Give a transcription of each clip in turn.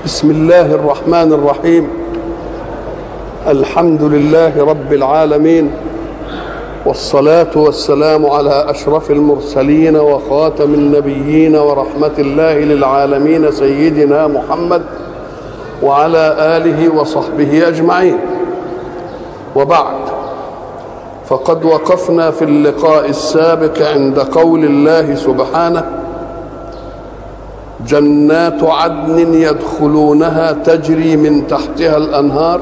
بسم الله الرحمن الرحيم الحمد لله رب العالمين والصلاة والسلام على أشرف المرسلين وخاتم النبيين ورحمة الله للعالمين سيدنا محمد وعلى آله وصحبه أجمعين وبعد فقد وقفنا في اللقاء السابق عند قول الله سبحانه جنات عدن يدخلونها تجري من تحتها الانهار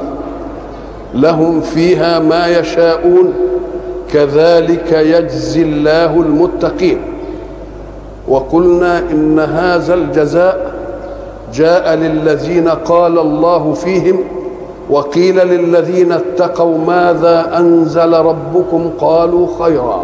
لهم فيها ما يشاءون كذلك يجزي الله المتقين وقلنا ان هذا الجزاء جاء للذين قال الله فيهم وقيل للذين اتقوا ماذا انزل ربكم قالوا خيرا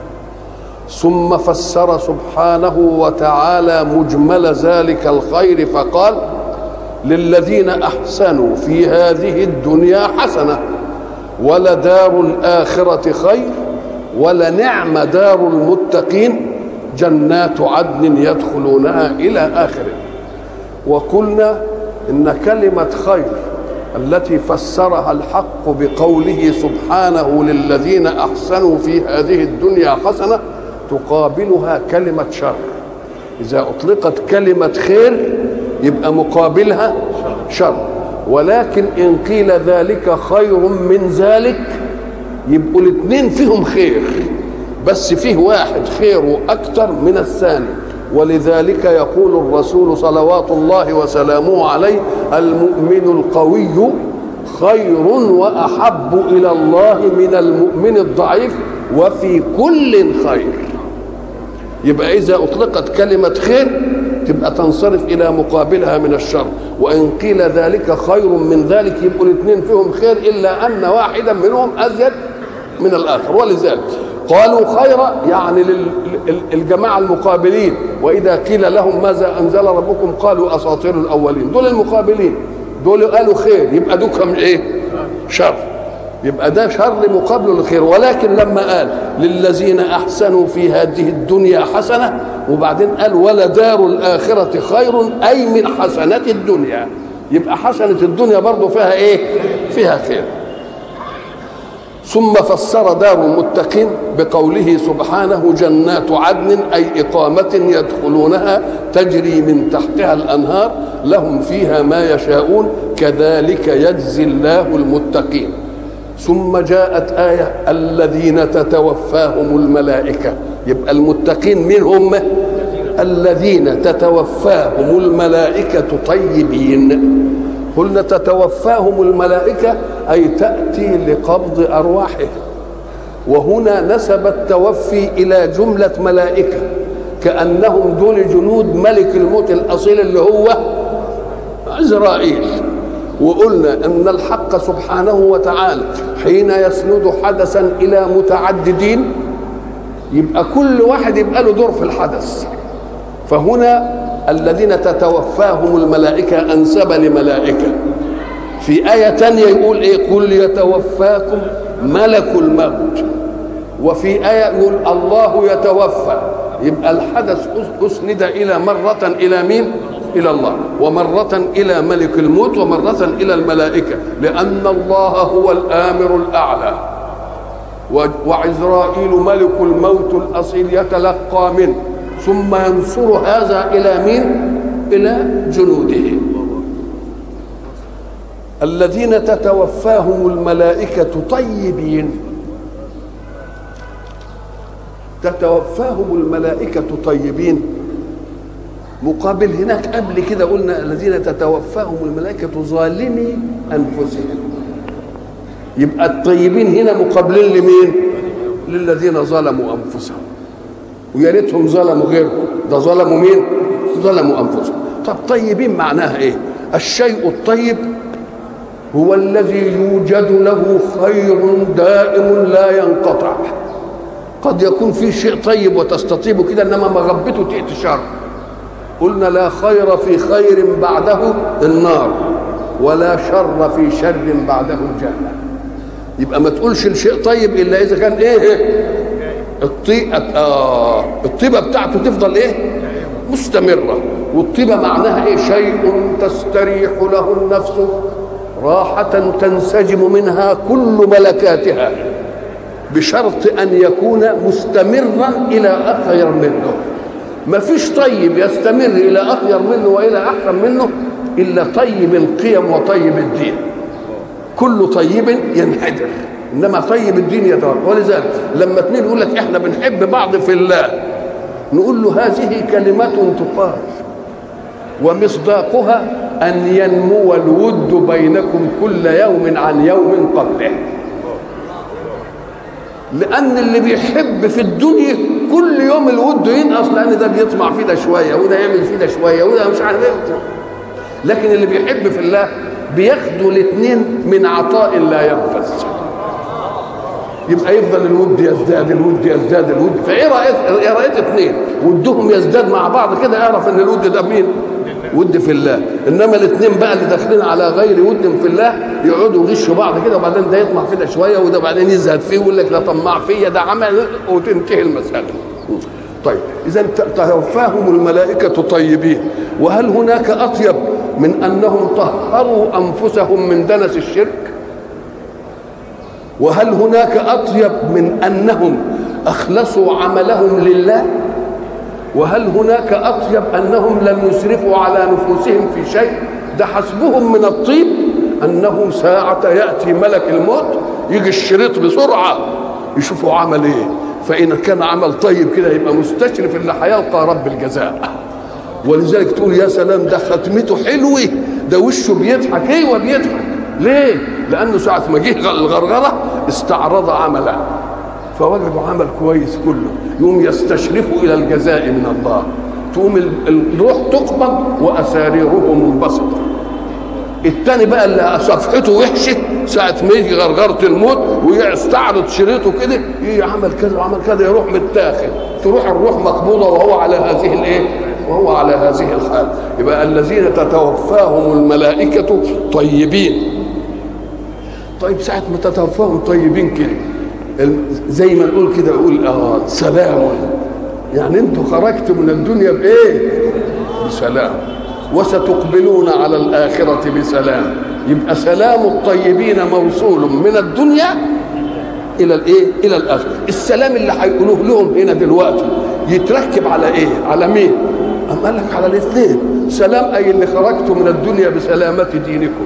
ثم فسر سبحانه وتعالى مجمل ذلك الخير فقال للذين احسنوا في هذه الدنيا حسنه ولدار الاخره خير ولنعم دار المتقين جنات عدن يدخلونها الى اخره وقلنا ان كلمه خير التي فسرها الحق بقوله سبحانه للذين احسنوا في هذه الدنيا حسنه تقابلها كلمة شر إذا أطلقت كلمة خير يبقى مقابلها شر ولكن إن قيل ذلك خير من ذلك يبقوا الاثنين فيهم خير بس فيه واحد خيره أكثر من الثاني ولذلك يقول الرسول صلوات الله وسلامه عليه المؤمن القوي خير وأحب إلى الله من المؤمن الضعيف وفي كل خير يبقى إذا أطلقت كلمة خير تبقى تنصرف إلى مقابلها من الشر وإن قيل ذلك خير من ذلك يبقوا الاثنين فيهم خير إلا أن واحدا منهم أزيد من الآخر ولذلك قالوا خيرا يعني للجماعة المقابلين وإذا قيل لهم ماذا أنزل ربكم قالوا أساطير الأولين دول المقابلين دول قالوا خير يبقى دوكم إيه شر يبقى ده شر مقابل للخير ولكن لما قال للذين احسنوا في هذه الدنيا حسنه وبعدين قال ولدار الاخره خير اي من حسنات الدنيا يبقى حسنه الدنيا برضه فيها ايه فيها خير ثم فسر دار المتقين بقوله سبحانه جنات عدن اي اقامه يدخلونها تجري من تحتها الانهار لهم فيها ما يشاءون كذلك يجزي الله المتقين ثم جاءت آية الذين تتوفاهم الملائكة يبقى المتقين من هم الذين تتوفاهم الملائكة طيبين قلنا تتوفاهم الملائكة أي تأتي لقبض أرواحهم وهنا نسب التوفي إلى جملة ملائكة كأنهم دول جنود ملك الموت الأصيل اللي هو عزرائيل وقلنا ان الحق سبحانه وتعالى حين يسند حدثا الى متعددين يبقى كل واحد يبقى له دور في الحدث فهنا الذين تتوفاهم الملائكة أنسب لملائكة في آية تانية يقول إيه قل يتوفاكم ملك الموت وفي آية يقول الله يتوفى يبقى الحدث أسند إلى مرة إلى مين إلى الله ومرة إلى ملك الموت ومرة إلى الملائكة لأن الله هو الآمر الأعلى وعزرائيل ملك الموت الأصيل يتلقى منه ثم ينصر هذا إلى مين؟ إلى جنوده الذين تتوفاهم الملائكة طيبين تتوفاهم الملائكة طيبين مقابل هناك قبل كده قلنا الذين تتوفاهم الملائكة ظالمي أنفسهم يبقى الطيبين هنا مقابلين لمين؟ للذين ظلموا أنفسهم ويا ريتهم ظلموا غيرهم ده ظلموا مين؟ ظلموا أنفسهم طب طيبين معناها إيه؟ الشيء الطيب هو الذي يوجد له خير دائم لا ينقطع قد يكون في شيء طيب وتستطيبه كده انما مغبته تأتي شر قلنا لا خير في خير بعده النار ولا شر في شر بعده الجنة يبقى ما تقولش الشيء طيب إلا إذا كان إيه الطيبة آه الطيبة بتاعته تفضل إيه مستمرة والطيبة معناها ايه شيء تستريح له النفس راحة تنسجم منها كل ملكاتها بشرط ان يكون مستمرا الى اخير منه ما فيش طيب يستمر الى اخير منه والى احسن منه الا طيب القيم وطيب الدين كل طيب ينحدر انما طيب الدين يتوقع ولذلك لما اثنين يقول لك احنا بنحب بعض في الله نقول له هذه كلمة تقال ومصداقها أن ينمو الود بينكم كل يوم عن يوم قبله لأن اللي بيحب في الدنيا كل يوم الود ينقص لأن ده بيطمع في ده شوية وده يعمل في ده شوية وده مش عارف ايه لكن اللي بيحب في الله بياخدوا الاثنين من عطاء لا ينفذ يبقى يفضل الود يزداد الود يزداد الود فايه رايت ايه رايت اثنين ودهم يزداد مع بعض كده اعرف ان الود ده مين ود في الله انما الاثنين بقى اللي داخلين على غير ود في الله يقعدوا يغشوا بعض كده وبعدين ده يطمع في ده شويه وده بعدين يزهد فيه ويقول لك لا طماع فيا ده عمل وتنتهي المساله طيب اذا توفاهم الملائكه طيبين وهل هناك اطيب من انهم طهروا انفسهم من دنس الشرك وهل هناك اطيب من انهم اخلصوا عملهم لله وهل هناك اطيب انهم لم يسرفوا على نفوسهم في شيء ده حسبهم من الطيب انه ساعه ياتي ملك الموت يجي الشريط بسرعه يشوفوا عمل ايه فان كان عمل طيب كده يبقى مستشرف اللي هيلقى رب الجزاء ولذلك تقول يا سلام ده ختمته حلوه ده وشه بيضحك ايوه بيضحك ليه؟ لانه ساعه ما جه الغرغره استعرض عمله فوجدوا عمل كويس كله يقوم يستشرفوا الى الجزاء من الله تقوم الروح تقبض واساريره منبسطه التاني بقى اللي صفحته وحشه ساعة ما يجي غرغرة الموت ويستعرض شريطه كده ايه عمل كذا وعمل كذا يروح متاخد تروح الروح مقبوضة وهو على هذه الايه؟ وهو على هذه الحال يبقى الذين تتوفاهم الملائكة طيبين طيب ساعة ما تتوفاهم طيبين كده زي ما نقول كده يقول اه سلام يعني انتوا خرجتوا من الدنيا بايه؟ بسلام وستقبلون على الآخرة بسلام يبقى سلام الطيبين موصول من الدنيا إلى الإيه؟ إلى الآخرة السلام اللي هيقولوه لهم هنا دلوقتي يتركب على إيه؟ على مين؟ أم قال لك على الاثنين سلام أي اللي خرجتم من الدنيا بسلامة دينكم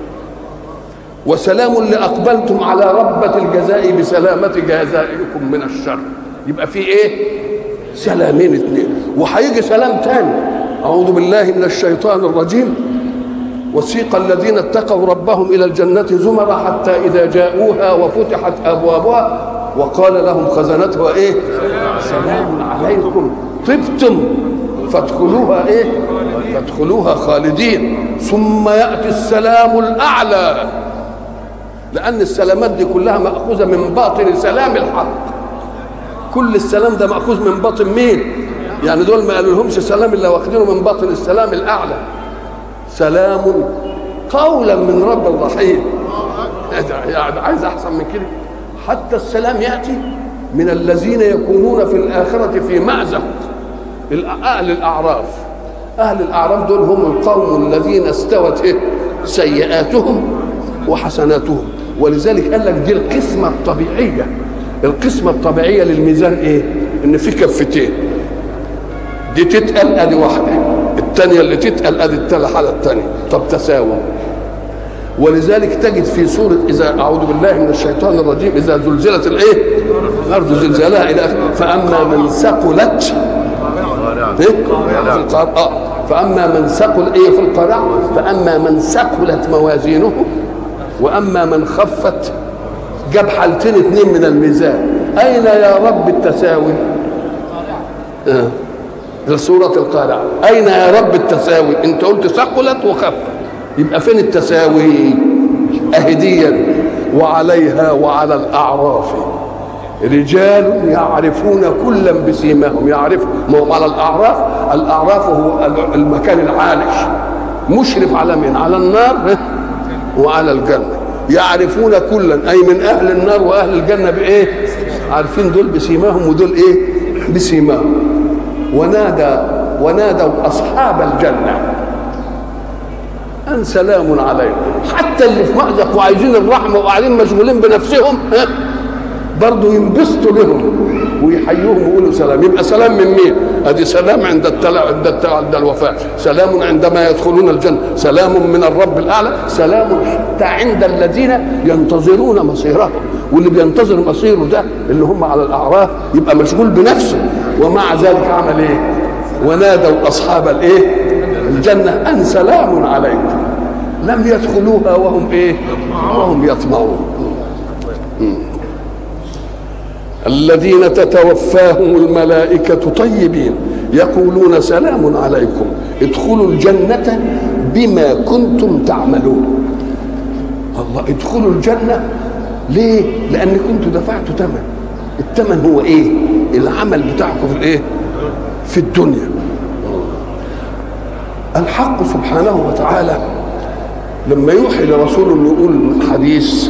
وسلام اللي أقبلتم على ربة الجزاء بسلامة جزائكم من الشر يبقى في إيه؟ سلامين اثنين وهيجي سلام تاني أعوذ بالله من الشيطان الرجيم وسيق الذين اتقوا ربهم إلى الجنة زمرا حتى إذا جاءوها وفتحت أبوابها وقال لهم خزنتها إيه سلام عليكم طبتم فادخلوها إيه فادخلوها خالدين ثم يأتي السلام الأعلى لأن السلامات دي كلها مأخوذة من باطن سلام الحق كل السلام ده مأخوذ من باطن مين يعني دول ما قالوا لهمش سلام الا واخدينه من باطن السلام الاعلى سلام قولا من رب رحيم يعني عايز احسن من كده حتى السلام ياتي من الذين يكونون في الاخره في مازق اهل الاعراف اهل الاعراف دول هم القوم الذين استوت إيه؟ سيئاتهم وحسناتهم ولذلك قال لك دي القسمه الطبيعيه القسمه الطبيعيه للميزان ايه ان في كفتين دي تتقل ادي واحده الثانيه اللي تتقل ادي الحاله الثانيه طب تساوى ولذلك تجد في سوره اذا اعوذ بالله من الشيطان الرجيم اذا زلزلت الايه الارض زلزالها الى اخره فاما من ثقلت إيه؟ في القرع اه فاما من ثقل ايه في القرع فاما من ثقلت موازينه واما من خفت جاب حالتين اثنين من الميزان اين يا رب التساوي آه. سورة القارعة أين يا رب التساوي أنت قلت ثقلت وخفت يبقى فين التساوي أهديا وعليها وعلى الأعراف رجال يعرفون كلا بسيماهم يعرف ما هو على الأعراف الأعراف هو المكان العالش مشرف على من على النار وعلى الجنة يعرفون كلا أي من أهل النار وأهل الجنة بإيه عارفين دول بسيماهم ودول إيه بسيماهم ونادى ونادوا اصحاب الجنه ان سلام عليكم حتى اللي في مأزق وعايزين الرحمه وقاعدين مشغولين بنفسهم ها برضه ينبسطوا لهم ويحيوهم ويقولوا سلام يبقى سلام من مين؟ ادي سلام عند التلا عند التلا عند الوفاه، سلام عندما يدخلون الجنه، سلام من الرب الاعلى، سلام حتى عند الذين ينتظرون مصيرهم، واللي بينتظر مصيره ده اللي هم على الاعراف يبقى مشغول بنفسه ومع ذلك عمل ايه؟ ونادوا اصحاب الايه؟ الجنه ان سلام عليكم لم يدخلوها وهم ايه؟ وهم يطمعون. الذين تتوفاهم الملائكة طيبين يقولون سلام عليكم ادخلوا الجنة بما كنتم تعملون الله ادخلوا الجنة ليه؟ لأن كنتوا دفعتوا ثمن الثمن هو ايه؟ العمل بتاعكم في الايه؟ في الدنيا الحق سبحانه وتعالى لما يوحي لرسوله انه يقول حديث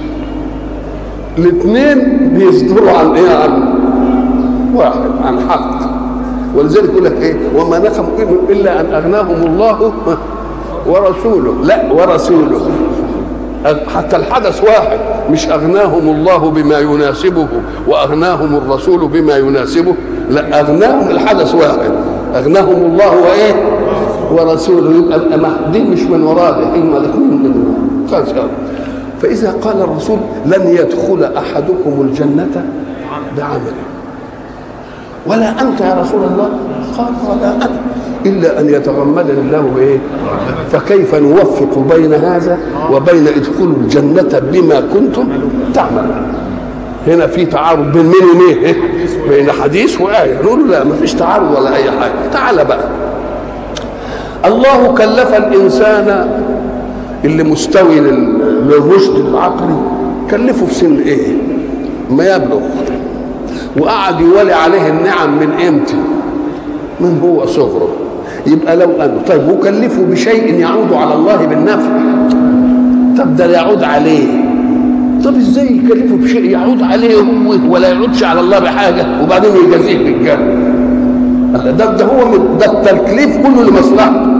الاثنين بيصدروا عن ايه عن واحد عن حق ولذلك يقول لك ايه وما نقم الا ان اغناهم الله ورسوله لا ورسوله حتى الحدث واحد مش اغناهم الله بما يناسبه واغناهم الرسول بما يناسبه لا اغناهم الحدث واحد اغناهم الله وايه ورسوله يبقى دي مش من وراه دي هم الاثنين من خلاص فإذا قال الرسول لن يدخل أحدكم الجنة بعمله ولا أنت يا رسول الله قال ولا أنا إلا أن يتغمدني الله بإيه فكيف نوفق بين هذا وبين ادخلوا الجنة بما كنتم تعملون هنا في تعارض بين مين ومين بين حديث وآية نقول لا ما فيش تعارض ولا أي حاجة تعال بقى الله كلف الإنسان اللي مستوي للرشد العقلي كلفه في سن ايه ما يبلغ وقعد يولي عليه النعم من امتى من هو صغره يبقى لو انه طيب وكلفه بشيء يعود على الله بالنفع طب ده يعود عليه طب ازاي يكلفه بشيء يعود عليه هو ولا يعودش على الله بحاجه وبعدين يجازيه بالجنه ده ده هو ده التكليف كله لمصلحته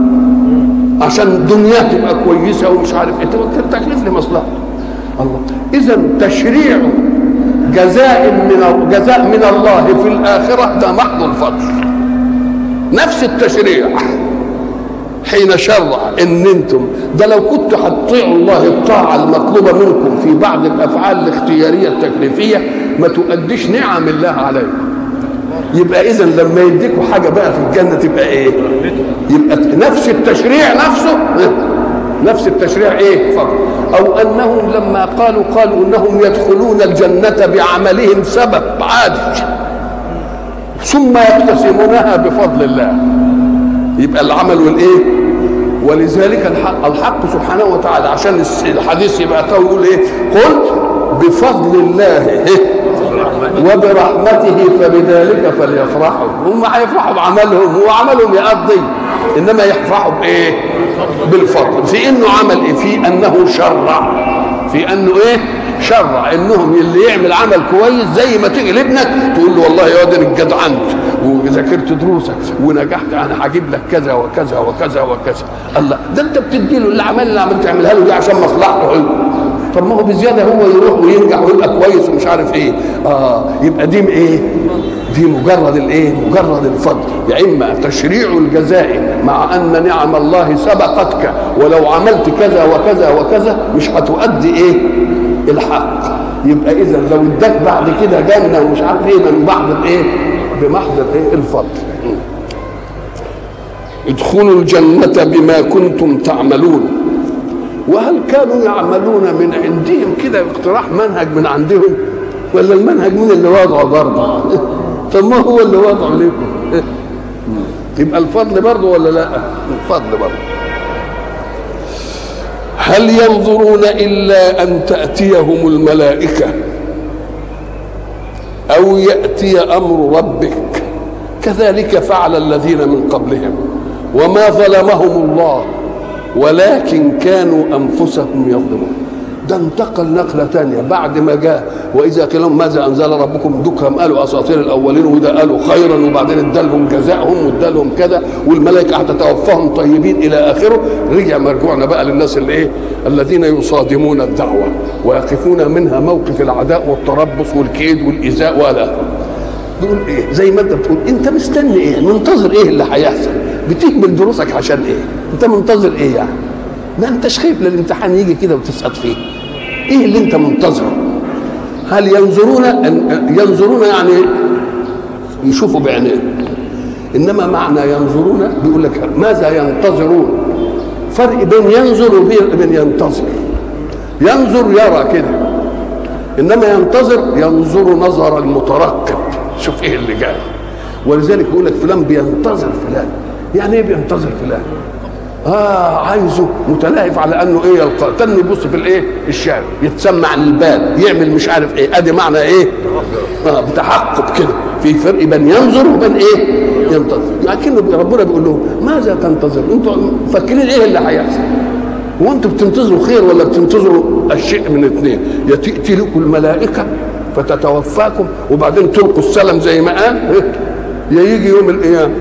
عشان دنياه تبقى كويسه ومش عارف ايه التكليف لمصلحته الله اذا تشريع جزاء من جزاء من الله في الاخره ده محض الفضل نفس التشريع حين شرع ان انتم ده لو كنتوا هتطيعوا الله الطاعه المطلوبه منكم في بعض الافعال الاختياريه التكليفيه ما تؤديش نعم الله عليكم يبقى اذا لما يديكوا حاجه بقى في الجنه تبقى ايه يبقى نفس التشريع نفسه نفس التشريع ايه فقط او انهم لما قالوا قالوا انهم يدخلون الجنه بعملهم سبب عادي ثم يقتسمونها بفضل الله يبقى العمل والايه ولذلك الحق, الحق سبحانه وتعالى عشان الحديث يبقى يقول ايه قل بفضل الله وبرحمته فبذلك فليفرحوا هم هيفرحوا بعملهم هو عملهم يقضي انما يفرحوا بايه بالفضل في انه عمل ايه في انه شرع في انه ايه شرع انهم اللي يعمل عمل كويس زي ما تيجي لابنك تقول له والله يا واد اتجدعنت وذاكرت دروسك ونجحت انا هجيب لك كذا وكذا وكذا وكذا الله ده انت بتدي له الاعمال اللي عملت تعملها له دي عشان مصلحته هو طب ما هو بزياده هو يروح وينجح ويبقى كويس ومش عارف ايه اه يبقى دي ايه دي مجرد الايه مجرد الفضل يا اما تشريع الجزاء مع ان نعم الله سبقتك ولو عملت كذا وكذا وكذا مش هتؤدي ايه الحق يبقى اذا لو اداك بعد كده جنه ومش عارف ايه من بعض الايه بمحض الايه الفضل ادخلوا الجنة بما كنتم تعملون وهل كانوا يعملون من عندهم كده اقتراح منهج من عندهم ولا المنهج من اللي وضعه برضه طب ما هو اللي وضعه لكم يبقى الفضل برضه ولا لا الفضل برضه هل ينظرون الا ان تاتيهم الملائكه او ياتي امر ربك كذلك فعل الذين من قبلهم وما ظلمهم الله ولكن كانوا انفسهم يظلمون ده انتقل نقله تانية بعد ما جاء واذا قيل لهم ماذا انزل ربكم دكهم قالوا اساطير الاولين وده قالوا خيرا وبعدين ادالهم جزاءهم وادالهم كذا والملائكه هتتوفاهم طيبين الى اخره رجع مرجوعنا بقى للناس اللي ايه الذين يصادمون الدعوه ويقفون منها موقف العداء والتربص والكيد والايذاء والى اخره بيقول ايه زي ما انت بتقول انت مستني ايه منتظر ايه اللي هيحصل بتهمل دروسك عشان ايه انت منتظر ايه يعني ما انتش خايف للامتحان يجي كده وتسقط فيه ايه اللي انت منتظره هل ينظرون ينظرون يعني يشوفوا بعينيه انما معنى ينظرون بيقول لك ماذا ينتظرون فرق بين ينظر وبين ينتظر ينظر يرى كده انما ينتظر ينظر نظر المترقب شوف ايه اللي جاي ولذلك يقول لك فلان بينتظر فلان يعني ايه بينتظر فلان اه عايزه متلهف على انه ايه يلقى تنه يبص في الايه الشارع يتسمع عن الباب يعمل مش عارف ايه ادي معنى ايه اه بتحقق كده في فرق بين ينظر وبين ايه ينتظر لكنه ربنا بيقول لهم ماذا تنتظر انتوا مفكرين ايه اللي هيحصل هو انتوا بتنتظروا خير ولا بتنتظروا الشيء من اثنين يا تاتي لكم الملائكه فتتوفاكم وبعدين تلقوا السلم زي ما قال يا يجي يوم القيامه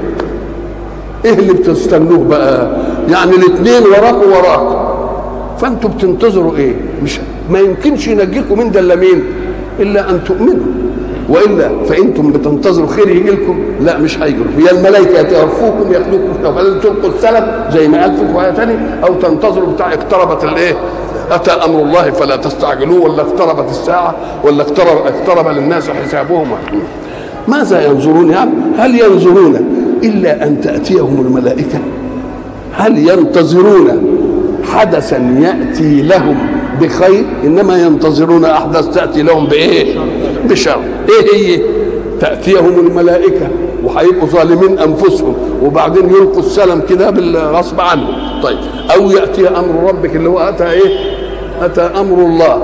ايه اللي بتستنوه بقى يعني الاثنين وراكوا وراكوا فانتوا بتنتظروا ايه مش ما يمكنش ينجيكم من ده الا مين الا ان تؤمنوا والا فانتم بتنتظروا خير يجي لكم لا مش هيجي لكم هي الملائكه يتوفوكم ياخذوكم وبعدين تلقوا السلم زي ما قال في ايه ثانيه او تنتظروا بتاع اقتربت الايه اتى امر الله فلا تستعجلوه ولا اقتربت الساعه ولا اقترب اقترب للناس حسابهم ماذا ينظرون يعني هل ينظرون الا ان تاتيهم الملائكه هل ينتظرون حدثا ياتي لهم بخير انما ينتظرون احداث تاتي لهم بايه بشر ايه هي تاتيهم الملائكه وهيبقوا ظالمين انفسهم وبعدين يلقوا السلم كده بالغصب عنهم طيب او ياتي امر ربك اللي هو اتى ايه اتى امر الله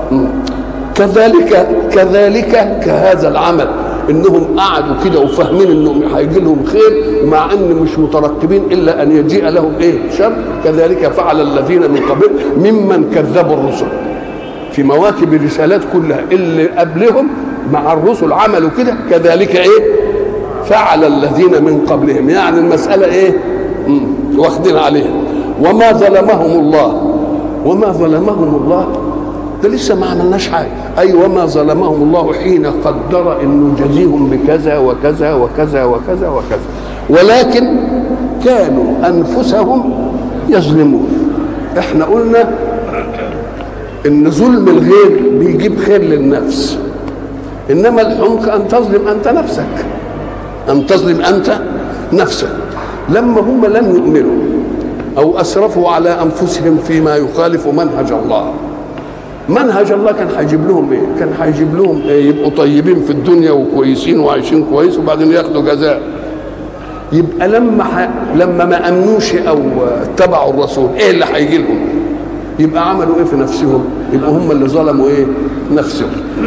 كذلك كذلك كهذا العمل انهم قعدوا كده وفاهمين انهم هيجي لهم خير مع ان مش مترقبين الا ان يجيء لهم ايه شر كذلك فعل الذين من قبل ممن كذبوا الرسل في مواكب الرسالات كلها اللي قبلهم مع الرسل عملوا كده كذلك ايه فعل الذين من قبلهم يعني المساله ايه واخدين عليها وما ظلمهم الله وما ظلمهم الله ده لسه ما عملناش حاجه اي وما ظلمهم الله حين قدر انه يجازيهم بكذا وكذا وكذا وكذا وكذا ولكن كانوا انفسهم يظلمون احنا قلنا ان ظلم الغير بيجيب خير للنفس انما الحمق ان تظلم انت نفسك ان تظلم انت نفسك لما هم لم يؤمنوا او اسرفوا على انفسهم فيما يخالف منهج الله منهج الله كان هيجيب لهم ايه؟ كان هيجيب لهم إيه؟ يبقوا طيبين في الدنيا وكويسين وعايشين كويس وبعدين ياخدوا جزاء. يبقى لما ح... لما ما امنوش او اتبعوا الرسول ايه اللي هيجي لهم؟ يبقى عملوا ايه في نفسهم؟ يبقى هم اللي ظلموا ايه؟ نفسهم.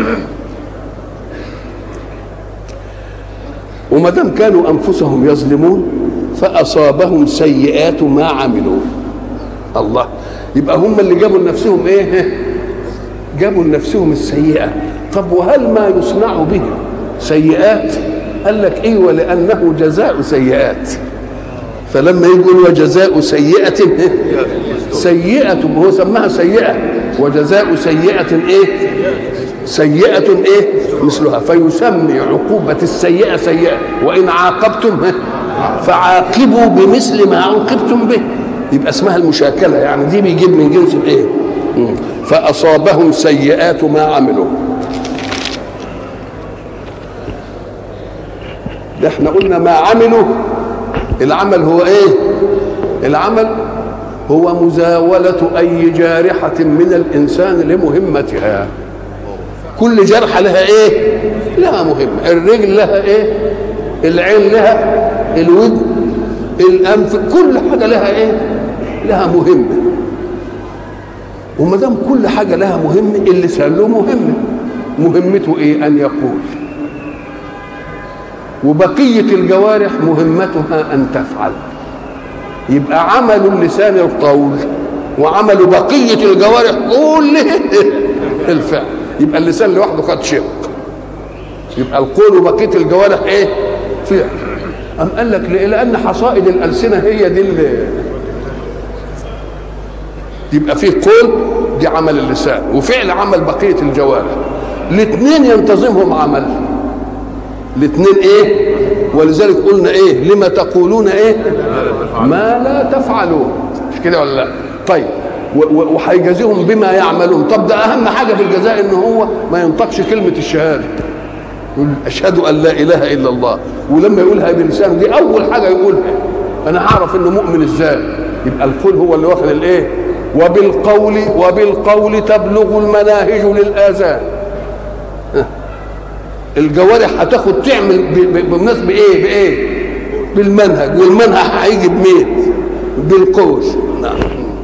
وما دام كانوا انفسهم يظلمون فاصابهم سيئات ما عملوا. الله يبقى هم اللي جابوا لنفسهم ايه؟ جابوا لنفسهم السيئة طب وهل ما يصنع به سيئات قال لك ايوه لانه جزاء سيئات فلما يقول وجزاء سيئة سيئة هو سماها سيئة وجزاء سيئة ايه سيئة ايه مثلها فيسمي عقوبة السيئة سيئة وإن عاقبتم فعاقبوا بمثل ما عوقبتم به يبقى اسمها المشاكلة يعني دي بيجيب من جنس الايه فأصابهم سيئات ما عملوا ده احنا قلنا ما عملوا العمل هو ايه العمل هو مزاولة أي جارحة من الإنسان لمهمتها كل جرحة لها ايه لها مهمة الرجل لها ايه العين لها الودن الأنف كل حاجة لها ايه لها مهمة وما دام كل حاجه لها مهمه اللسان له مهمه مهمته ايه ان يقول وبقيه الجوارح مهمتها ان تفعل يبقى عمل اللسان القول وعملوا بقيه الجوارح كله الفعل يبقى اللسان لوحده خد شق يبقى القول وبقيه الجوارح ايه فعل أم قال لك ليه؟ لأن حصائد الألسنة هي دي اللي يبقى فيه قول دي عمل اللسان وفعل عمل بقية الجوارح الاثنين ينتظمهم عمل الاثنين ايه ولذلك قلنا ايه لما تقولون ايه ما لا تفعلون مش كده ولا لا طيب وهيجازيهم بما يعملون طب ده اهم حاجه في الجزاء ان هو ما ينطقش كلمه الشهاده يقول اشهد ان لا اله الا الله ولما يقولها بلسانه دي اول حاجه يقولها انا هعرف انه مؤمن ازاي يبقى القول هو اللي واخد الايه وبالقول وبالقول تبلغ المناهج للاذان الجوارح هتاخد تعمل بالنسبه بايه بايه بالمنهج والمنهج هيجي بمين بالقول نعم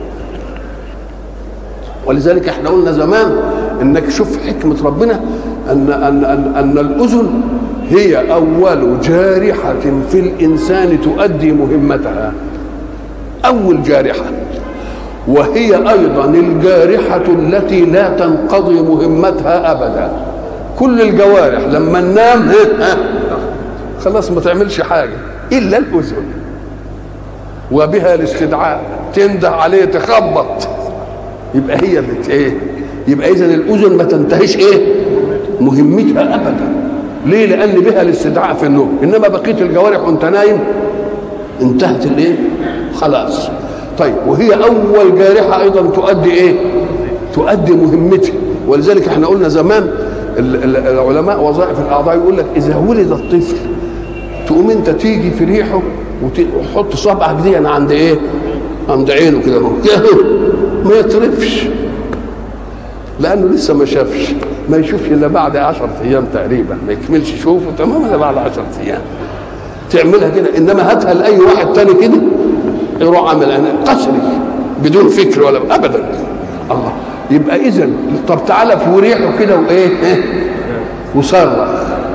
ولذلك احنا قلنا زمان انك شوف حكمه ربنا ان ان ان, أن الاذن هي اول جارحه في الانسان تؤدي مهمتها اول جارحه وهي ايضا الجارحه التي لا تنقضي مهمتها ابدا كل الجوارح لما ننام خلاص ما تعملش حاجه الا الاذن وبها الاستدعاء تنده عليه تخبط يبقى هي بت ايه يبقى اذا الاذن ما تنتهيش ايه مهمتها ابدا ليه لان بها الاستدعاء في النوم انما بقيه الجوارح وانت نايم انتهت الايه خلاص طيب وهي اول جارحه ايضا تؤدي ايه تؤدي مهمتها ولذلك احنا قلنا زمان العلماء وظائف الاعضاء يقول لك اذا ولد الطفل تقوم انت تيجي في ريحه وتحط صبعك دي أنا عند ايه عند عينه كده اهو ما يطرفش لانه لسه ما شافش ما يشوفش الا بعد 10 ايام تقريبا ما يكملش يشوفه تمام الا بعد 10 ايام تعملها كده انما هاتها لاي واحد تاني كده يروح عامل انا قسري بدون فكر ولا ابدا الله يبقى اذا طب تعالى في ريحه كده وايه وصرخ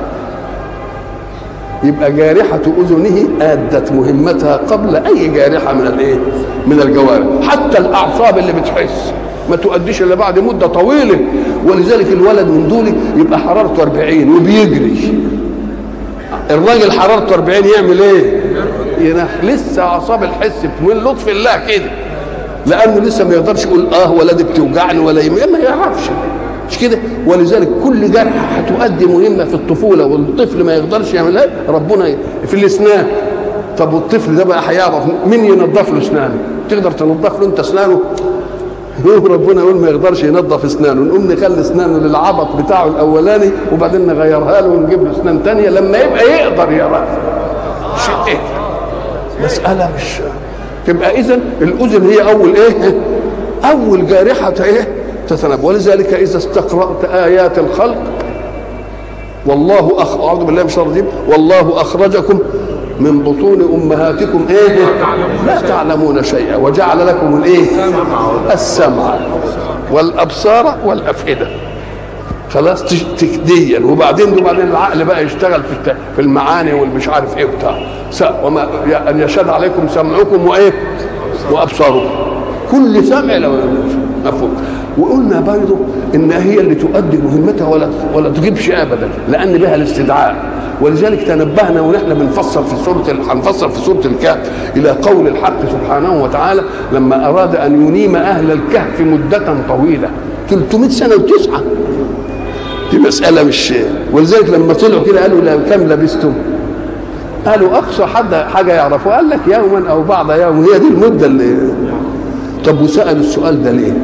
يبقى جارحة أذنه أدت مهمتها قبل أي جارحة من الإيه؟ من الجوارح، حتى الأعصاب اللي بتحس ما تؤديش إلا بعد مدة طويلة، ولذلك الولد من دول يبقى حرارته 40 وبيجري. الراجل حرارته 40 يعمل إيه؟ ينخ لسه أعصاب الحس من لطف الله كده. لأنه لسه ما يقدرش يقول آه ولا دي بتوجعني ولا ما يعرفش. مش كده ولذلك كل جرحة هتؤدي مهمة في الطفولة والطفل ما يقدرش يعملها ربنا في الأسنان طب والطفل ده بقى هيعرف مين ينظف له أسنانه تقدر تنظف له أنت أسنانه ربنا يقول ما يقدرش ينظف اسنانه نقوم نخلي اسنانه للعبط بتاعه الاولاني وبعدين نغيرها له ونجيب له اسنان تانية لما يبقى يقدر يعرف شيء ايه مساله مش تبقى اذا الاذن هي اول ايه اول جارحه ايه تتنبأ ولذلك إذا استقرأت آيات الخلق والله أخ أعوذ بالله من الشيطان الرجيم والله أخرجكم من بطون أمهاتكم إيه لا تعلمون شيئا وجعل لكم الإيه السمع والأبصار والأفئدة خلاص تكديا وبعدين وبعدين العقل بقى يشتغل في في المعاني والمش عارف ايه بتاع وما ان يشهد عليكم سمعكم وايه وابصاركم كل سمع لو مفهوم وقلنا برضه ان هي اللي تؤدي مهمتها ولا ولا تجيبش ابدا لان بها الاستدعاء ولذلك تنبهنا ونحن بنفسر في سوره هنفسر في سوره الكهف الى قول الحق سبحانه وتعالى لما اراد ان ينيم اهل الكهف مده طويله 300 سنه وتسعه دي مساله مش ولذلك لما طلعوا كده قالوا لا كم لبستم قالوا اقصى حد حاجه يعرفوها قال لك يوما او بعض يوم هي دي المده اللي طب وسالوا السؤال ده ليه؟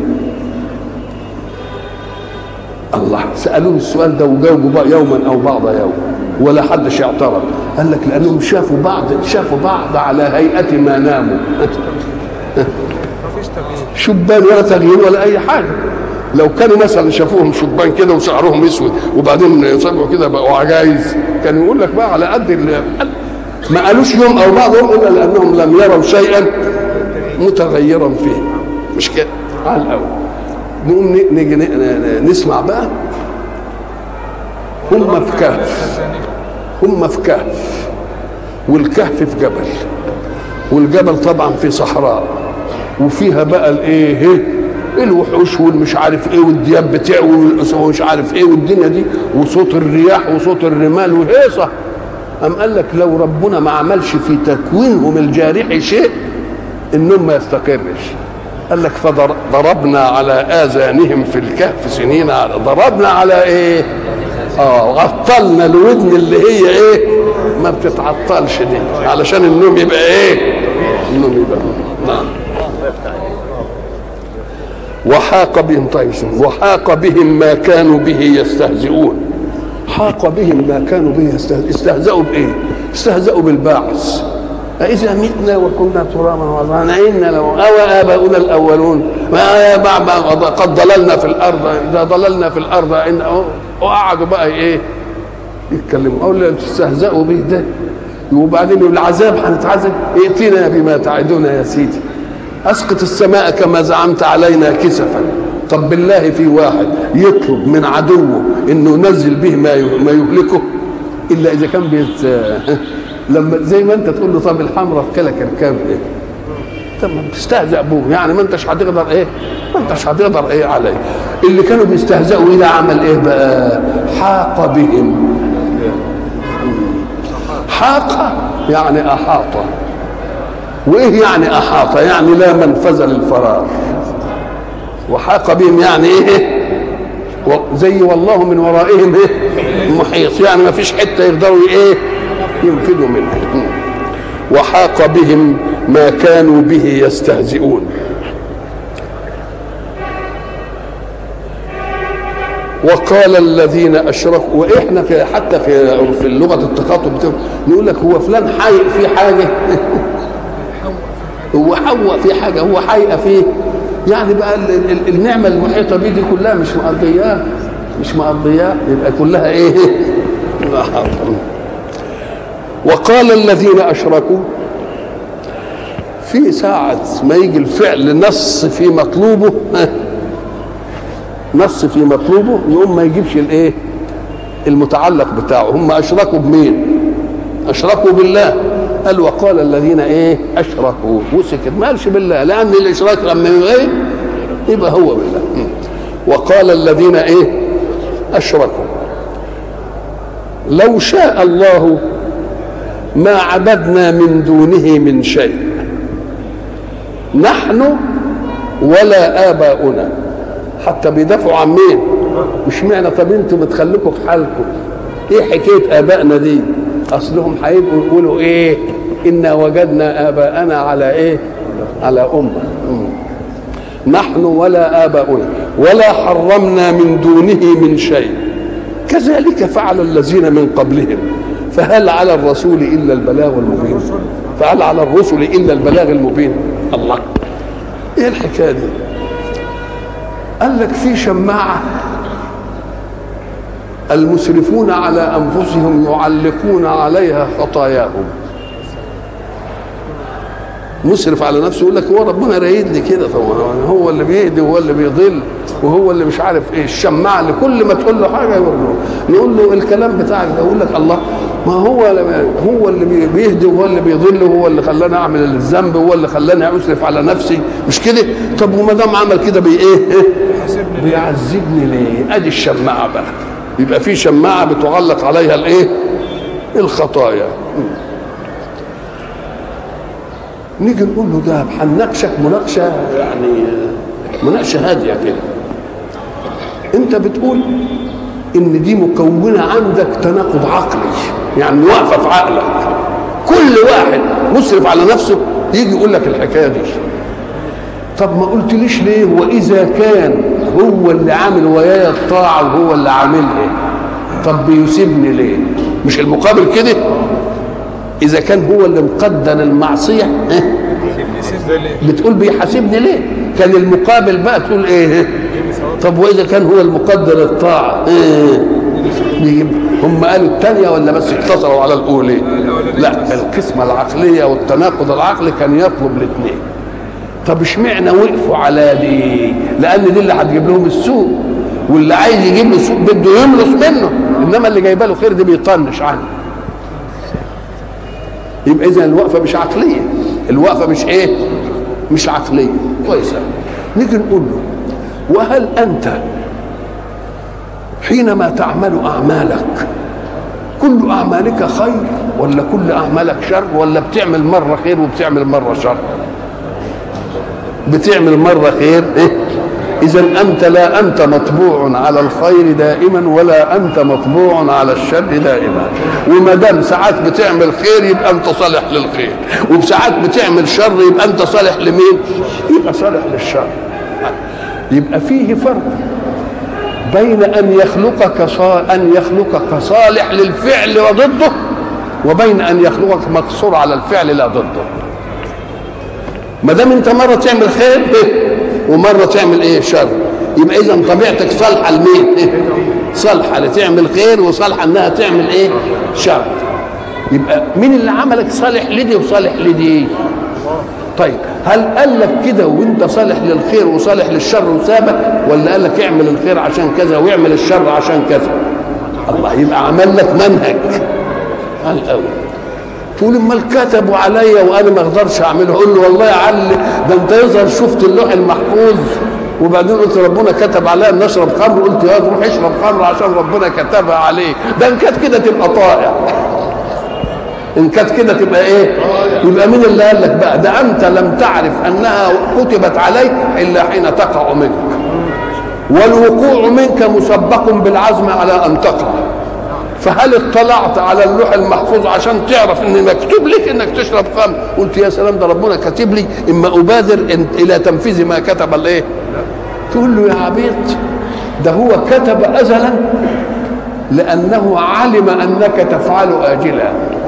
الله سالوه السؤال ده وجاوبوا بقى يوما او بعض يوم ولا حدش اعترض قال لك لانهم شافوا بعض شافوا بعض على هيئه ما ناموا شبان ولا تغيير ولا اي حاجه لو كانوا مثلا شافوهم شبان كده وشعرهم اسود وبعدين يصبحوا كده بقوا عجايز كانوا يقول لك بقى على قد ما قالوش يوم او بعض يوم الا لانهم لم يروا شيئا متغيرا فيه مش كده على الاول نقوم نيجي نسمع بقى هم في كهف هم في كهف والكهف في جبل والجبل طبعا في صحراء وفيها بقى الايه الوحوش والمش عارف ايه والدياب بتعوي ومش عارف ايه والدنيا دي وصوت الرياح وصوت الرمال وهيصه أم قال لك لو ربنا ما عملش في تكوينهم الجارح شيء النوم ما يستقرش قال لك فضربنا على آذانهم في الكهف سنين على ضربنا على ايه اه عطلنا الودن اللي هي ايه ما بتتعطلش دي علشان النوم يبقى ايه النوم يبقى نعم وحاق بهم طيب وحاق بهم ما كانوا به يستهزئون حاق بهم ما كانوا به يستهزئون استهزأوا بايه استهزأوا بالباعث أإذا متنا وكنا ترابا وعظاما إنا لو أو آباؤنا الأولون ما قد ضللنا في الأرض إذا ضللنا في الأرض إن وقعدوا بقى إيه يتكلموا أقول لهم تستهزئوا به ده وبعدين العذاب هنتعذب ائتنا بما تعدنا يا سيدي اسقط السماء كما زعمت علينا كسفا طب بالله في واحد يطلب من عدوه انه ينزل به ما ما يهلكه الا اذا كان بيت لما زي ما انت تقول له طب الحمراء في كلك اركب ايه طب ما بتستهزأ بوه يعني ما انتش هتقدر ايه ما انتش هتقدر ايه عليه اللي كانوا بيستهزئوا ايه عمل ايه بقى حاق بهم حاق يعني احاط وايه يعني احاط يعني لا منفذ للفرار وحاق بهم يعني ايه زي والله من ورائهم ايه محيط يعني ما فيش حته يقدروا ايه ينفذوا منها وحاق بهم ما كانوا به يستهزئون وقال الذين اشركوا واحنا في حتى في في لغه التخاطب نقول لك هو فلان حي في حاجه هو حوى في حاجه هو حيئه فيه يعني بقى ال ال النعمه المحيطه بيه دي كلها مش مقضياه مش مقضياه يبقى كلها ايه وقال الذين اشركوا في ساعة ما يجي الفعل نص في مطلوبه نص في مطلوبه يقوم ما يجيبش الايه المتعلق بتاعه هم اشركوا بمين اشركوا بالله قال وقال الذين ايه اشركوا وسكت ما قالش بالله لان الاشراك لما ايه يبقى هو بالله وقال الذين ايه اشركوا لو شاء الله ما عبدنا من دونه من شيء نحن ولا اباؤنا حتى بيدافعوا عن مين مش معنى طب انتوا بتخليكم في حالكم ايه حكايه ابائنا دي اصلهم هيبقوا يقولوا ايه انا وجدنا اباءنا على ايه على امه نحن ولا اباؤنا ولا حرمنا من دونه من شيء كذلك فعل الذين من قبلهم فهل على الرسول الا البلاغ المبين فهل على الرسل الا البلاغ المبين الله ايه الحكايه دي قال لك في شماعه المسرفون على انفسهم يعلقون عليها خطاياهم مسرف على نفسه يقول لك هو ربنا رايد لي كده طبعا هو اللي بيهدي وهو اللي بيضل وهو اللي مش عارف ايه الشماعه اللي كل ما تقول له حاجه يقول له نقول له الكلام بتاعك ده يقول لك الله ما هو هو اللي بيهدي وهو اللي بيضل وهو اللي خلاني اعمل الذنب وهو اللي خلاني اسرف على نفسي مش كده طب وما دام عمل كده بي ايه بيعذبني ليه ادي الشماعه بقى يبقى في شماعه بتعلق عليها الايه الخطايا نيجي نقول له ده هنناقشك مناقشه يعني مناقشه هاديه كده انت بتقول ان دي مكونه عندك تناقض عقلي يعني واقفه في عقلك كل واحد مسرف على نفسه يجي يقول لك الحكايه دي طب ما قلتليش ليه واذا كان هو اللي عامل ويايا الطاعه وهو اللي عاملها طب بيسيبني ليه مش المقابل كده اذا كان هو اللي مقدر المعصيه بتقول بيحاسبني ليه كان المقابل بقى تقول ايه طب واذا كان هو المقدر الطاعه إيه؟ هم قالوا الثانيه ولا بس اقتصروا على الاولى لا القسمه العقليه والتناقض العقلي كان يطلب الاثنين طب اشمعنى وقفوا على دي لان دي اللي هتجيب لهم السوق واللي عايز يجيب له السوق بده يملص منه انما اللي جايبه له خير دي بيطنش عنه يبقى اذا الوقفه مش عقليه الوقفه مش ايه مش عقليه كويس نيجي نقول له وهل انت حينما تعمل اعمالك كل اعمالك خير ولا كل اعمالك شر ولا بتعمل مره خير وبتعمل مره شر بتعمل مره خير إيه؟ اذا انت لا انت مطبوع على الخير دائما ولا انت مطبوع على الشر دائما وما دام ساعات بتعمل خير يبقى انت صالح للخير وساعات بتعمل شر يبقى انت صالح لمين يبقى صالح للشر يبقى فيه فرق بين ان يخلقك صا... ان يخلقك صالح للفعل وضده وبين ان يخلقك مقصور على الفعل لا ضده ما دام انت مره تعمل خير ومره تعمل ايه شر يبقى اذا طبيعتك صالحه لمين صالحه لتعمل خير وصالحه انها تعمل ايه شر يبقى مين اللي عملك صالح لدي وصالح لدي طيب هل قال لك كده وانت صالح للخير وصالح للشر وسابك ولا قال لك اعمل الخير عشان كذا واعمل الشر عشان كذا الله يبقى عمل لك منهج على الاول تقول امال كتبوا عليا وانا ما اقدرش اعمله اقول له والله يا علي ده انت يظهر شفت اللوح المحفوظ وبعدين قلت ربنا كتب عليا ان اشرب خمر قلت يا روح اشرب خمر عشان ربنا كتبها عليك ده ان كانت كده تبقى طائع ان كانت كده تبقى ايه يبقى مين اللي قال لك بقى ده انت لم تعرف انها كتبت عليك الا حين تقع منك والوقوع منك مسبق بالعزم على ان تقع فهل اطلعت على اللوح المحفوظ عشان تعرف ان مكتوب لك انك تشرب خمر قلت يا سلام ده ربنا كاتب لي اما ابادر الى تنفيذ ما كتب الايه تقول له يا عبيط ده هو كتب ازلا لانه علم انك تفعل اجلا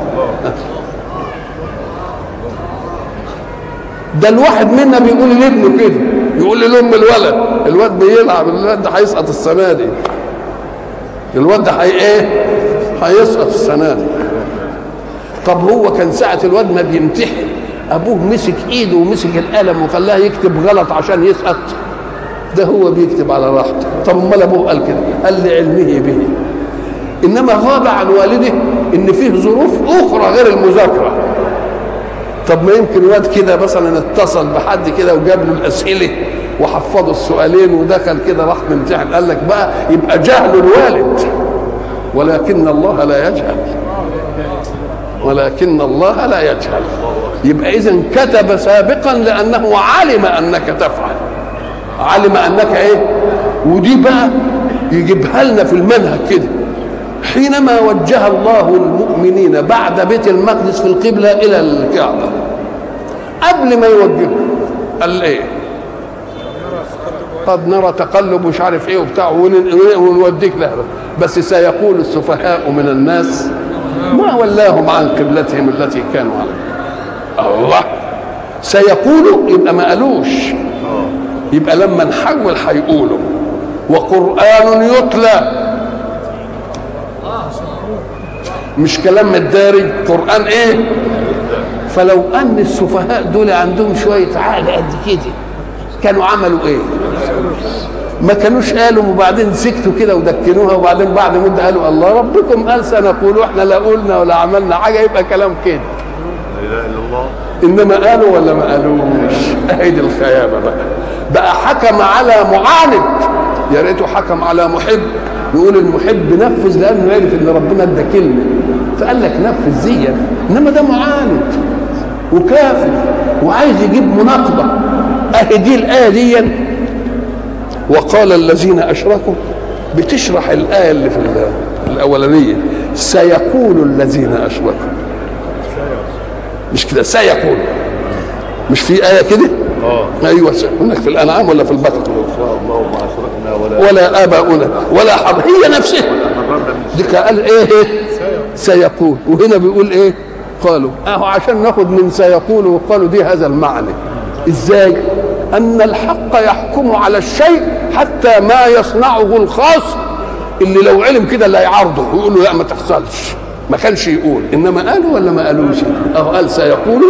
ده الواحد منا بيقول لابنه كده يقول لام الولد الواد بيلعب الواد ده هيسقط السنه دي الواد ده هي ايه هيسقط السنه دي طب هو كان ساعه الواد ما بيمتحن ابوه مسك ايده ومسك القلم وخلاه يكتب غلط عشان يسقط ده هو بيكتب على راحته طب امال ابوه قال كده قال لعلمه به انما غاب عن والده ان فيه ظروف اخرى غير المذاكره طب ما يمكن واد كده مثلا اتصل بحد كده وجاب له الاسئله وحفظه السؤالين ودخل كده راح ممتحن قال لك بقى يبقى جهل الوالد ولكن الله لا يجهل ولكن الله لا يجهل يبقى اذا كتب سابقا لانه علم انك تفعل علم انك ايه ودي بقى يجيبها لنا في المنهج كده حينما وجه الله المؤمنين بعد بيت المقدس في القبلة إلى الكعبة قبل ما يوجهه قال إيه قد نرى تقلب مش عارف ايه وبتاع ونوديك له بس سيقول السفهاء من الناس ما ولاهم عن قبلتهم التي كانوا عليها الله سيقولوا يبقى ما قالوش يبقى لما نحول هيقولوا وقرآن يتلى مش كلام متدارج قرآن ايه فلو ان السفهاء دول عندهم شوية عقل قد كده كانوا عملوا ايه ما كانوش قالوا وبعدين سكتوا كده ودكنوها وبعدين بعد مده قالوا الله ربكم قال سنقول واحنا لا قلنا ولا عملنا حاجه يبقى كلام كده لا اله الا الله انما قالوا ولا ما قالوش اهي دي الخيابه بقى بقى حكم على معاند يا ريته حكم على محب يقول المحب نفذ لانه يعرف ان ربنا ادى كلمه فقال لك نفذ زيا انما ده معاند وكافر وعايز يجيب مناقضه اهي دي الايه دي وقال الذين اشركوا بتشرح الايه اللي في الاولانيه سيقول الذين اشركوا مش كده سيقول مش في ايه كده اه ايوه هناك في الانعام ولا في البقره شاء الله ما اشركنا ولا ولا اباؤنا ولا حرم هي نفسها حرمنا من دي قال ايه سيقول وهنا بيقول ايه قالوا اهو عشان ناخد من سيقول وقالوا دي هذا المعنى ازاي ان الحق يحكم على الشيء حتى ما يصنعه الخاص اللي لو علم كده اللي هيعارضه ويقول له لا ما تحصلش ما كانش يقول انما قالوا ولا ما قالوش اهو قال سيقولوا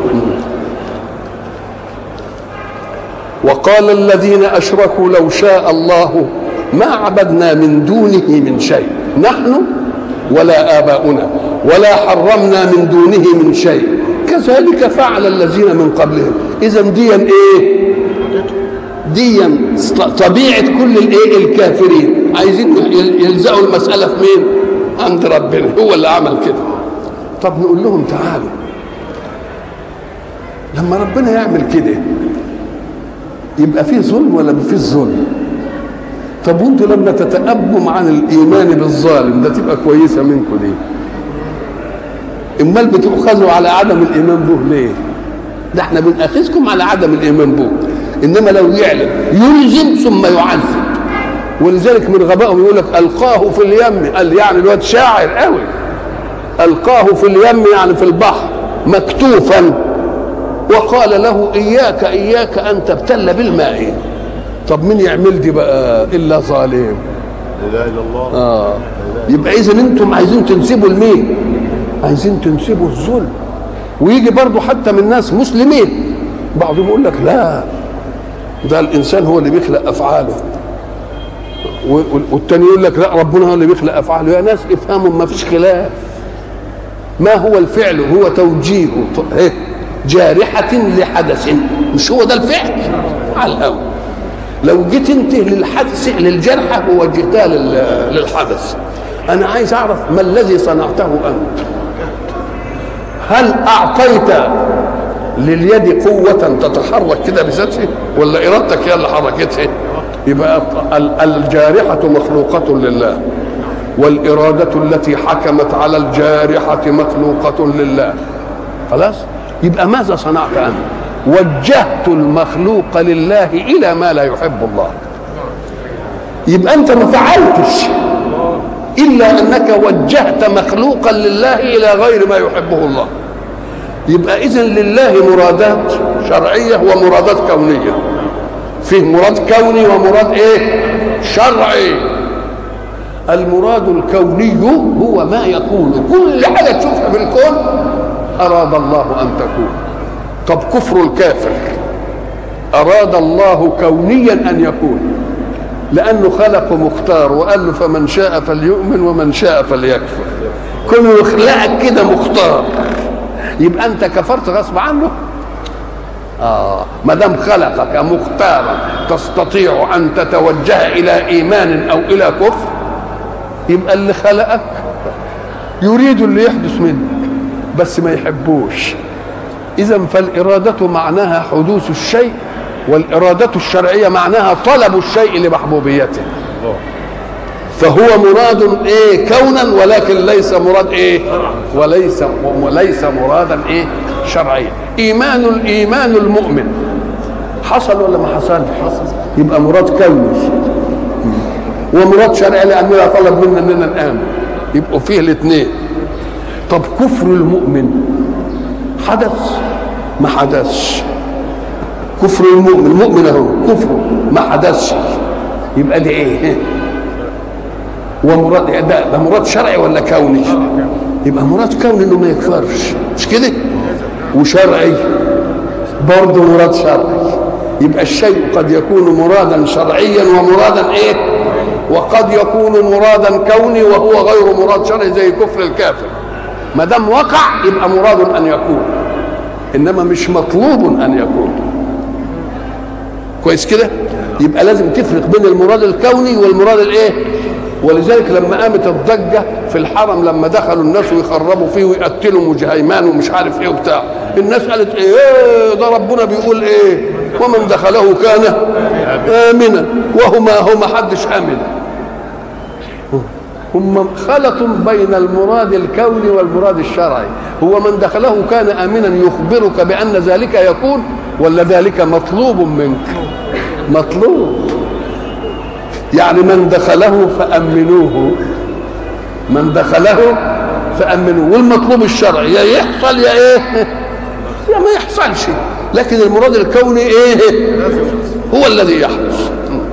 وقال الذين اشركوا لو شاء الله ما عبدنا من دونه من شيء نحن ولا اباؤنا ولا حرمنا من دونه من شيء كذلك فعل الذين من قبلهم اذا ديا ايه ديا طبيعه كل الايه الكافرين عايزين يلزقوا المساله في مين عند ربنا هو اللي عمل كده طب نقول لهم تعالوا لما ربنا يعمل كده يبقى فيه ظلم ولا ما فيش ظلم طب وانتوا لما تتأبوا عن الايمان بالظالم ده تبقى كويسه منكم دي امال بتؤخذوا على عدم الايمان به ليه ده احنا بنأخذكم على عدم الايمان به انما لو يعلم يلزم ثم يعذب ولذلك من غبائهم يقول لك القاه في اليم قال يعني الواد شاعر قوي القاه في اليم يعني في البحر مكتوفا وقال له اياك اياك ان تبتل بالماء طب مين يعمل دي بقى الا ظالم لا اله الا الله اه يبقى اذا انتم عايزين تنسبوا لمين عايزين تنسبوا الظلم ويجي برضه حتى من ناس مسلمين بعضهم يقول لك لا ده الانسان هو اللي بيخلق افعاله والتاني يقول لك لا ربنا هو اللي بيخلق افعاله يا ناس افهموا ما فيش خلاف ما هو الفعل هو توجيه إيه؟ جارحة لحدث مش هو ده الفعل على الأول لو جيت انت للحدث للجرحى ووجهتها للحدث انا عايز اعرف ما الذي صنعته انت هل اعطيت لليد قوة تتحرك كده بذاتها ولا ارادتك هي اللي حركتها يبقى الجارحة مخلوقة لله والإرادة التي حكمت على الجارحة مخلوقة لله خلاص يبقى ماذا صنعت أنت وجهت المخلوق لله إلى ما لا يحب الله يبقى أنت ما فعلتش إلا أنك وجهت مخلوقا لله إلى غير ما يحبه الله يبقى إذن لله مرادات شرعية ومرادات كونية فيه مراد كوني ومراد ايه شرعي المراد الكوني هو ما يكون كل حاجه تشوفها في الكون اراد الله ان تكون طب كفر الكافر اراد الله كونيا ان يكون لانه خلقه مختار وقال له فمن شاء فليؤمن ومن شاء فليكفر كونه يخلقك كده مختار يبقى انت كفرت غصب عنه آه ما دام خلقك مختارا تستطيع ان تتوجه الى ايمان او الى كفر يبقى اللي خلقك يريد اللي يحدث منك بس ما يحبوش اذا فالاراده معناها حدوث الشيء والاراده الشرعيه معناها طلب الشيء لمحبوبيته فهو مراد ايه كونا ولكن ليس مراد ايه وليس وليس مرادا ايه شرعيا ايمان الايمان المؤمن حصل ولا ما حصل يبقى مراد كوني ومراد شرعي لانه طلب منا اننا نامن يبقوا فيه الاثنين طب كفر المؤمن حدث ما حدثش كفر المؤمن المؤمن اهو كفره ما حدثش يبقى ده ايه ومراد ده, ده مراد شرعي ولا كوني يبقى مراد كوني انه ما يكفرش مش كده وشرعي برضه مراد شرعي يبقى الشيء قد يكون مرادا شرعيا ومرادا ايه وقد يكون مرادا كوني وهو غير مراد شرعي زي كفر الكافر ما دام وقع يبقى مراد ان يكون انما مش مطلوب ان يكون كويس كده يبقى لازم تفرق بين المراد الكوني والمراد الايه ولذلك لما قامت الضجة في الحرم لما دخلوا الناس ويخربوا فيه ويقتلوا مجهيمان ومش عارف ايه وبتاع الناس قالت ايه ده ربنا بيقول ايه ومن دخله كان آمنا وهما هما حدش آمن هم خلطوا بين المراد الكوني والمراد الشرعي هو من دخله كان آمنا يخبرك بأن ذلك يكون ولا ذلك مطلوب منك مطلوب يعني من دخله فأمنوه من دخله فأمنوه والمطلوب الشرعي يا يحصل يا ايه يا ما يحصلش لكن المراد الكوني ايه هو الذي يحدث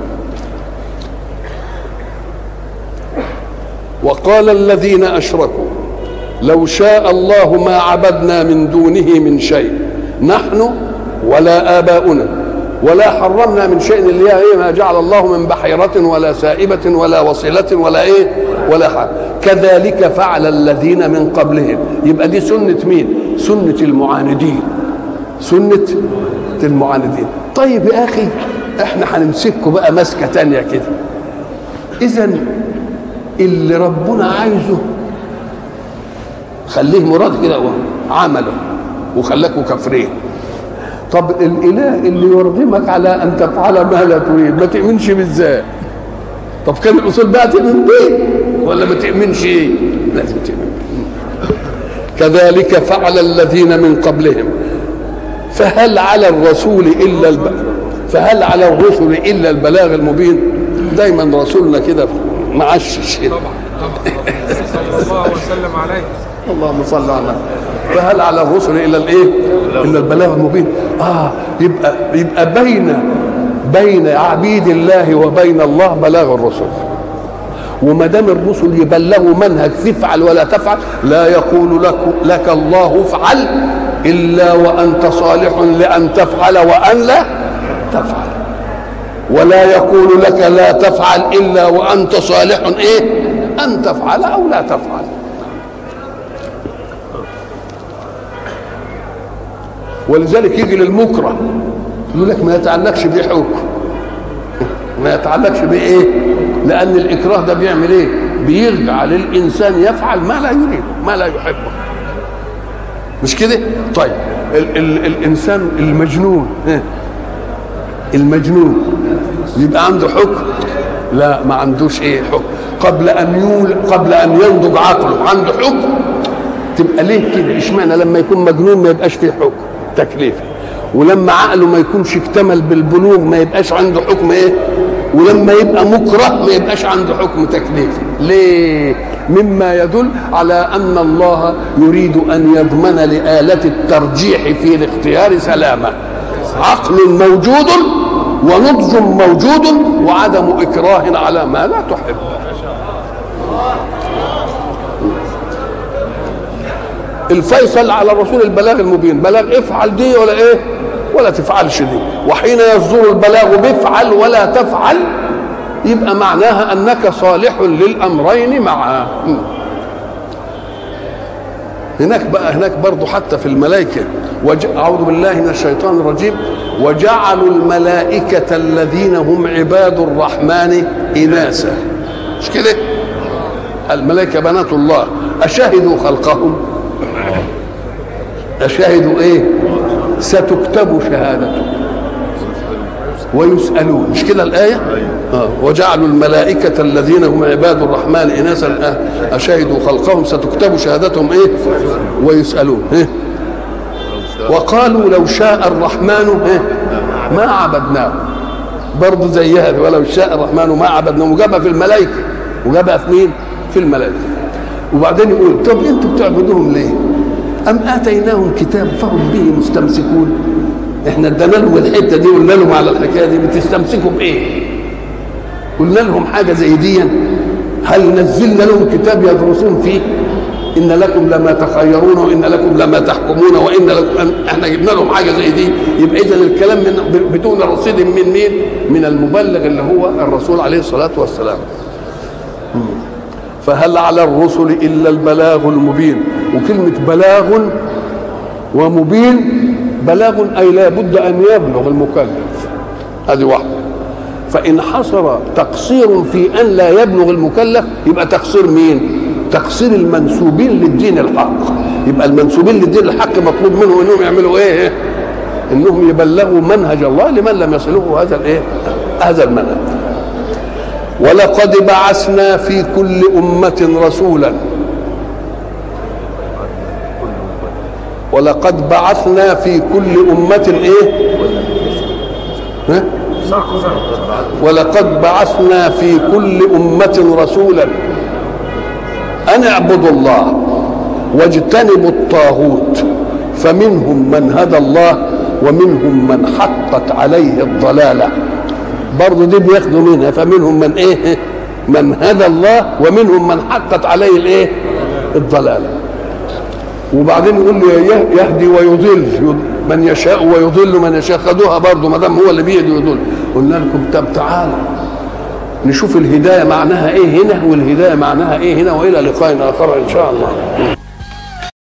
وقال الذين اشركوا لو شاء الله ما عبدنا من دونه من شيء نحن ولا اباؤنا ولا حرمنا من شيء اللي هي ايه ما جعل الله من بحيرة ولا سائبة ولا وصلة ولا ايه ولا حاجة كذلك فعل الذين من قبلهم يبقى دي سنة مين سنة المعاندين سنة المعاندين طيب يا اخي احنا هنمسككم بقى مسكة تانية كده اذا اللي ربنا عايزه خليه مراد كده عمله وخلاكوا كافرين طب الاله اللي يرغمك على ان تفعل ما لا تريد ما تؤمنش بالذات طب كان الاصول بقى تؤمن بيه ولا ما تؤمنش ايه لازم تؤمن كذلك فعل الذين من قبلهم فهل على الرسول الا الب... فهل على الرسل الا البلاغ المبين دايما رسولنا كده معشش طبعا طبعا صلى الله وسلم عليه اللهم صل على النبي فهل على الرسل الا الايه الا البلاغ المبين اه يبقى يبقى بين بين عبيد الله وبين الله بلاغ الرسل وما دام الرسل يبلغوا منهج تفعل ولا تفعل لا يقول لك لك الله افعل الا وانت صالح لان تفعل وان لا تفعل ولا يقول لك لا تفعل الا وانت صالح ايه ان تفعل او لا تفعل ولذلك يجي للمكره يقول لك ما يتعلقش بيه حكم ما يتعلقش بيه ايه لان الاكراه ده بيعمل ايه بيرجع للانسان يفعل ما لا يريد ما لا يحبه مش كده طيب ال ال الانسان المجنون ها؟ المجنون يبقى عنده حكم لا ما عندوش ايه حكم قبل ان يول قبل ان ينضج عقله عنده حكم تبقى ليه كده اشمعنى لما يكون مجنون ما يبقاش فيه حكم تكليفي ولما عقله ما يكونش اكتمل بالبلوغ ما يبقاش عنده حكم ايه ولما يبقى مكره ما يبقاش عنده حكم تكليفي ليه مما يدل على ان الله يريد ان يضمن لآلة الترجيح في الاختيار سلامة عقل موجود ونضج موجود وعدم اكراه على ما لا تحب الفيصل على الرسول البلاغ المبين بلاغ افعل دي ولا ايه ولا تفعلش دي وحين يصدر البلاغ بافعل ولا تفعل يبقى معناها انك صالح للامرين معا هناك بقى هناك برضه حتى في الملائكه وج... اعوذ بالله من الشيطان الرجيم وجعلوا الملائكه الذين هم عباد الرحمن اناثا مش كده الملائكه بنات الله اشهدوا خلقهم أشهدوا إيه؟ ستكتب شهادتهم ويسألون مش كده الآية؟ آه. وجعلوا الملائكة الذين هم عباد الرحمن إناثا أشهدوا خلقهم ستكتب شهادتهم إيه؟ ويسألون إيه؟ وقالوا لو شاء الرحمن إيه؟ ما عبدناه برضه زيها ولو شاء الرحمن ما عبدناه وجابها في الملائكة وجابها في مين؟ في الملائكة وبعدين يقول طب انتوا بتعبدوهم ليه؟ أم آتيناهم كتاب فهم به مستمسكون احنا ادينا لهم الحته دي قلنا لهم على الحكايه دي بتستمسكوا بايه؟ قلنا لهم حاجه زي دي هل نزلنا لهم كتاب يدرسون فيه؟ ان لكم لما تخيرون وان لكم لما تحكمون وان لكم احنا جبنا لهم حاجه زي دي يبقى اذا الكلام من بدون رصيد من مين؟ من المبلغ اللي هو الرسول عليه الصلاه والسلام. فهل على الرسل الا البلاغ المبين وكلمه بلاغ ومبين بلاغ اي لا بد ان يبلغ المكلف هذه واحده فان حصل تقصير في ان لا يبلغ المكلف يبقى تقصير مين تقصير المنسوبين للدين الحق يبقى المنسوبين للدين الحق مطلوب منهم انهم يعملوا ايه انهم يبلغوا منهج الله لمن لم يصله هذا الايه هذا المنهج ولقد بعثنا في كل أمة رسولا ولقد بعثنا في كل أمة إيه؟ ها؟ ولقد بعثنا في كل أمة رسولا أن اعبدوا الله واجتنبوا الطاغوت فمنهم من هدى الله ومنهم من حقت عليه الضلاله برضه دي بياخدوا منها فمنهم من ايه من هدى الله ومنهم من حقت عليه الايه الضلاله وبعدين يقول له يهدي ويضل من يشاء ويضل من يشاء خدوها برضه ما دام هو اللي بيده يضل قلنا لكم طب تعالوا نشوف الهدايه معناها ايه هنا والهدايه معناها ايه هنا والى لقاء اخر ان شاء الله